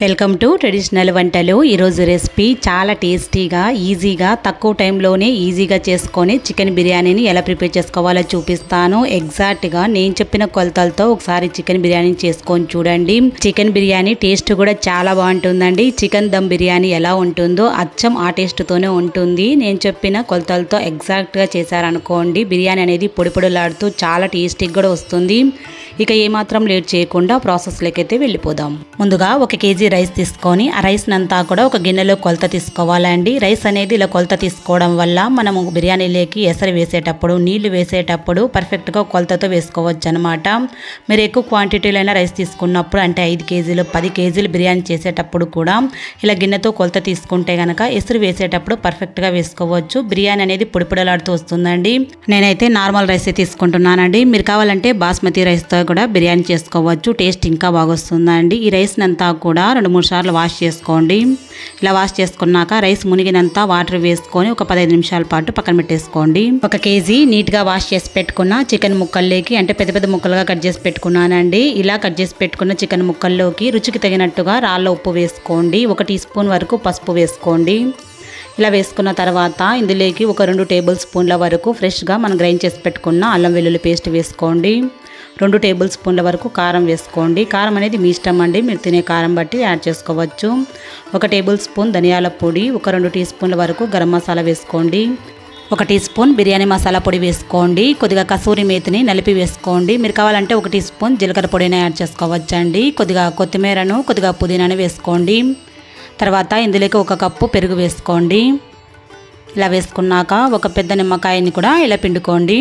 welcome to traditional వంటలు ఈరోజు recipe చాలా టేస్టీగా ఈజీగా తక్కువ టైంలోనే ఈజీగా చేసుకొని చికెన్ బిర్యానీని ఎలా ప్రిపేర్ చేసుకోవాలో చూపిస్తాను ఎగ్జాక్ట్గా నేను చెప్పిన కొలతలతో ఒకసారి చికెన్ బిర్యానీ చేసుకొని చూడండి చికెన్ బిర్యానీ టేస్ట్ కూడా చాలా బాగుంటుందండి చికెన్ దమ్ బిర్యానీ ఎలా ఉంటుందో అచ్చం ఆ టేస్ట్తోనే ఉంటుంది నేను చెప్పిన కొలతలతో ఎగ్జాక్ట్గా చేశారనుకోండి బిర్యానీ అనేది పొడి పొడిలాడుతూ చాలా టేస్టీగా కూడా వస్తుంది ఇక ఏమాత్రం లేట్ చేయకుండా ప్రాసెస్లోకి అయితే వెళ్ళిపోదాం ముందుగా ఒక కేజీ రైస్ తీసుకొని ఆ రైస్ అంతా కూడా ఒక గిన్నెలో కొలత తీసుకోవాలండి రైస్ అనేది ఇలా కొలత తీసుకోవడం వల్ల మనము బిర్యానీలోకి ఎసరు వేసేటప్పుడు నీళ్లు వేసేటప్పుడు పర్ఫెక్ట్గా కొలతతో వేసుకోవచ్చు అనమాట మీరు ఎక్కువ క్వాంటిటీలో అయినా రైస్ తీసుకున్నప్పుడు అంటే ఐదు కేజీలు పది కేజీలు బిర్యానీ చేసేటప్పుడు కూడా ఇలా గిన్నెతో కొలత తీసుకుంటే కనుక ఎసురు వేసేటప్పుడు పర్ఫెక్ట్గా వేసుకోవచ్చు బిర్యానీ అనేది పొడి పొడిలాడుతూ వస్తుందండి నేనైతే నార్మల్ రైస్ తీసుకుంటున్నానండి మీరు కావాలంటే బాస్మతి రైస్తో కూడా బిర్యానీ చేసుకోవచ్చు టేస్ట్ ఇంకా బాగా వస్తుందండి ఈ రైస్ అంతా కూడా రెండు మూడు సార్లు వాష్ చేసుకోండి ఇలా వాష్ చేసుకున్నాక రైస్ మునిగినంత వాటర్ వేసుకొని ఒక పదహైదు నిమిషాల పాటు పక్కన పెట్టేసుకోండి ఒక కేజీ నీట్గా వాష్ చేసి పెట్టుకున్న చికెన్ ముక్కల్లోకి అంటే పెద్ద పెద్ద ముక్కలుగా కట్ చేసి పెట్టుకున్నానండి ఇలా కట్ చేసి పెట్టుకున్న చికెన్ ముక్కల్లోకి రుచికి తగినట్టుగా రాళ్ళ ఉప్పు వేసుకోండి ఒక టీ స్పూన్ వరకు పసుపు వేసుకోండి ఇలా వేసుకున్న తర్వాత ఇందులోకి ఒక రెండు టేబుల్ స్పూన్ల వరకు ఫ్రెష్గా మనం గ్రైండ్ చేసి పెట్టుకున్న అల్లం వెల్లుల్లి పేస్ట్ వేసుకోండి రెండు టేబుల్ స్పూన్ల వరకు కారం వేసుకోండి కారం అనేది మీ ఇష్టం అండి మీరు తినే కారం బట్టి యాడ్ చేసుకోవచ్చు ఒక టేబుల్ స్పూన్ ధనియాల పొడి ఒక రెండు టీ స్పూన్ల వరకు గరం మసాలా వేసుకోండి ఒక టీ స్పూన్ బిర్యానీ మసాలా పొడి వేసుకోండి కొద్దిగా కసూరి మేతిని నలిపి వేసుకోండి మీరు కావాలంటే ఒక టీ స్పూన్ జీలకర్ర పొడిని యాడ్ చేసుకోవచ్చండి కొద్దిగా కొత్తిమీరను కొద్దిగా పుదీనాను వేసుకోండి తర్వాత ఇందులోకి ఒక కప్పు పెరుగు వేసుకోండి ఇలా వేసుకున్నాక ఒక పెద్ద నిమ్మకాయని కూడా ఇలా పిండుకోండి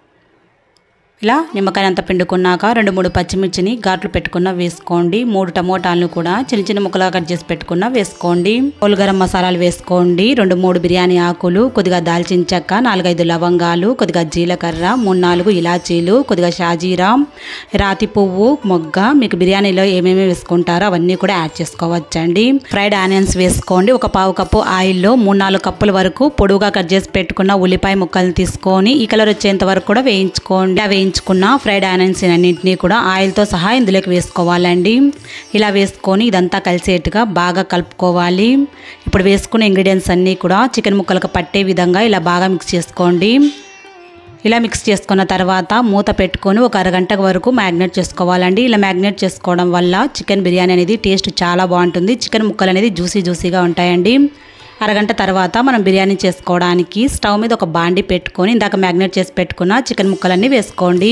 ఇలా నిమ్మకాయ అంతా పిండుకున్నాక రెండు మూడు పచ్చిమిర్చిని ఘాట్లు పెట్టుకున్న వేసుకోండి మూడు టమోటాలను కూడా చిన్న చిన్న ముక్కలుగా కట్ చేసి పెట్టుకున్న వేసుకోండి పోలు గరం మసాలాలు వేసుకోండి రెండు మూడు బిర్యానీ ఆకులు కొద్దిగా దాల్చిన చెక్క నాలుగైదు లవంగాలు కొద్దిగా జీలకర్ర మూడు నాలుగు ఇలాచీలు కొద్దిగా షాజీరా రాతి పువ్వు మొగ్గ మీకు బిర్యానీలో ఏమేమి వేసుకుంటారో అవన్నీ కూడా యాడ్ చేసుకోవచ్చండి ఫ్రైడ్ ఆనియన్స్ వేసుకోండి ఒక పావు కప్పు ఆయిల్లో మూడు నాలుగు కప్పుల వరకు పొడువుగా కట్ చేసి పెట్టుకున్న ఉల్లిపాయ ముక్కలను తీసుకొని ఈ కలర్ వచ్చేంత వరకు కూడా వేయించుకోండి ఆ వేయించుకున్న ఫ్రైడ్ ఆనియన్స్ అన్నింటినీ కూడా ఆయిల్తో సహా ఇందులోకి వేసుకోవాలండి ఇలా వేసుకొని ఇదంతా కలిసేట్టుగా బాగా కలుపుకోవాలి ఇప్పుడు వేసుకున్న ఇంగ్రీడియంట్స్ అన్నీ కూడా చికెన్ ముక్కలకు పట్టే విధంగా ఇలా బాగా మిక్స్ చేసుకోండి ఇలా మిక్స్ చేసుకున్న తర్వాత మూత పెట్టుకొని ఒక అరగంట వరకు మ్యాగ్నేట్ చేసుకోవాలండి ఇలా మ్యాగ్నేట్ చేసుకోవడం వల్ల చికెన్ బిర్యానీ అనేది టేస్ట్ చాలా బాగుంటుంది చికెన్ ముక్కలు అనేది జ్యూసీ జ్యూసీగా ఉంటాయండి అరగంట తర్వాత మనం బిర్యానీ చేసుకోవడానికి స్టవ్ మీద ఒక బాండి పెట్టుకొని ఇందాక మ్యాగ్నేట్ చేసి పెట్టుకున్న చికెన్ ముక్కలన్నీ వేసుకోండి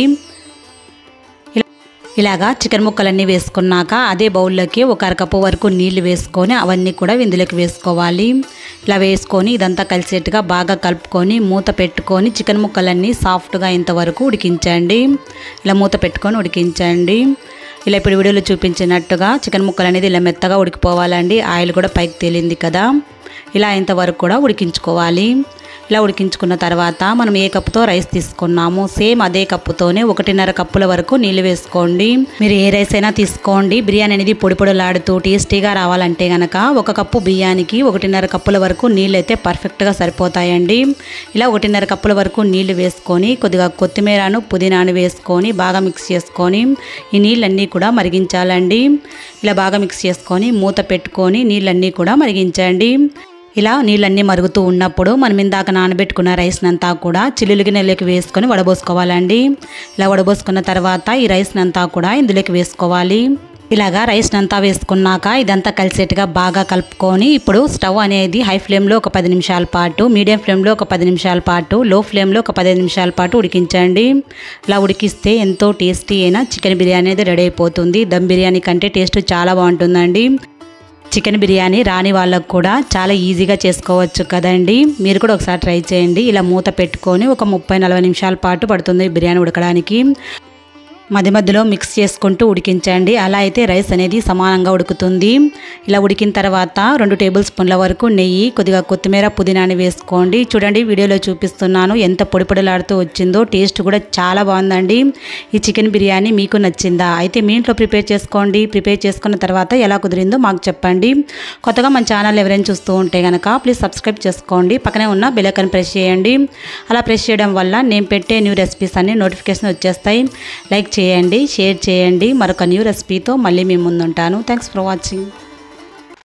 ఇలాగా చికెన్ ముక్కలన్నీ వేసుకున్నాక అదే బౌల్లోకి ఒక అరకప్పు వరకు నీళ్లు వేసుకొని అవన్నీ కూడా ఇందులోకి వేసుకోవాలి ఇలా వేసుకొని ఇదంతా కలిసేట్టుగా బాగా కలుపుకొని మూత పెట్టుకొని చికెన్ ముక్కలన్నీ సాఫ్ట్గా ఇంతవరకు ఉడికించండి ఇలా మూత పెట్టుకొని ఉడికించండి ఇలా ఇప్పుడు వీడియోలో చూపించినట్టుగా చికెన్ ముక్కలు అనేది ఇలా మెత్తగా ఉడికిపోవాలండి ఆయిల్ కూడా పైకి తేలింది కదా ఇలా ఇంతవరకు కూడా ఉడికించుకోవాలి ఇలా ఉడికించుకున్న తర్వాత మనం ఏ కప్పుతో రైస్ తీసుకున్నామో సేమ్ అదే కప్పుతోనే ఒకటిన్నర కప్పుల వరకు నీళ్ళు వేసుకోండి మీరు ఏ రైస్ అయినా తీసుకోండి బిర్యానీ అనేది పొడి పొడిలాడుతూ టేస్టీగా రావాలంటే గనక ఒక కప్పు బియ్యానికి ఒకటిన్నర కప్పుల వరకు నీళ్ళు అయితే పర్ఫెక్ట్గా సరిపోతాయండి ఇలా ఒకటిన్నర కప్పుల వరకు నీళ్లు వేసుకొని కొద్దిగా కొత్తిమీరను పుదీనాను వేసుకొని బాగా మిక్స్ చేసుకొని ఈ నీళ్ళన్నీ కూడా మరిగించాలండి ఇలా బాగా మిక్స్ చేసుకొని మూత పెట్టుకొని నీళ్ళన్నీ కూడా మరిగించండి ఇలా నీళ్ళన్నీ మరుగుతూ ఉన్నప్పుడు మనం ఇందాక నానబెట్టుకున్న రైస్ అంతా కూడా చిల్లులు గిన్నెలోకి వేసుకొని వడబోసుకోవాలండి ఇలా వడబోసుకున్న తర్వాత ఈ రైస్ అంతా కూడా ఇందులోకి వేసుకోవాలి ఇలాగా రైస్ అంతా వేసుకున్నాక ఇదంతా కలిసేట్టుగా బాగా కలుపుకొని ఇప్పుడు స్టవ్ అనేది హై ఫ్లేమ్లో ఒక పది నిమిషాల పాటు మీడియం ఫ్లేమ్లో ఒక పది నిమిషాల పాటు లో ఫ్లేమ్లో ఒక పదిహేను నిమిషాల పాటు ఉడికించండి ఇలా ఉడికిస్తే ఎంతో టేస్టీ అయిన చికెన్ బిర్యానీ అనేది రెడీ అయిపోతుంది దమ్ బిర్యానీ కంటే టేస్ట్ చాలా బాగుంటుందండి చికెన్ బిర్యానీ రాని వాళ్ళకు కూడా చాలా ఈజీగా చేసుకోవచ్చు కదండి మీరు కూడా ఒకసారి ట్రై చేయండి ఇలా మూత పెట్టుకొని ఒక ముప్పై నలభై నిమిషాల పాటు పడుతుంది బిర్యానీ ఉడకడానికి మధ్య మధ్యలో మిక్స్ చేసుకుంటూ ఉడికించండి అలా అయితే రైస్ అనేది సమానంగా ఉడుకుతుంది ఇలా ఉడికిన తర్వాత రెండు టేబుల్ స్పూన్ల వరకు నెయ్యి కొద్దిగా కొత్తిమీర పుదీనాని వేసుకోండి చూడండి వీడియోలో చూపిస్తున్నాను ఎంత పొడి పొడిలాడుతూ వచ్చిందో టేస్ట్ కూడా చాలా బాగుందండి ఈ చికెన్ బిర్యానీ మీకు నచ్చిందా అయితే మీ ఇంట్లో ప్రిపేర్ చేసుకోండి ప్రిపేర్ చేసుకున్న తర్వాత ఎలా కుదిరిందో మాకు చెప్పండి కొత్తగా మన ఛానల్ ఎవరైనా చూస్తూ ఉంటే కనుక ప్లీజ్ సబ్స్క్రైబ్ చేసుకోండి పక్కనే ఉన్న బెల్ ఐకాన్ ప్రెస్ చేయండి అలా ప్రెస్ చేయడం వల్ల నేను పెట్టే న్యూ రెసిపీస్ అన్ని నోటిఫికేషన్ వచ్చేస్తాయి లైక్ చేయండి షేర్ చేయండి మరొక న్యూ రెసిపీతో మళ్ళీ మీ ముందుంటాను థ్యాంక్స్ ఫర్ వాచింగ్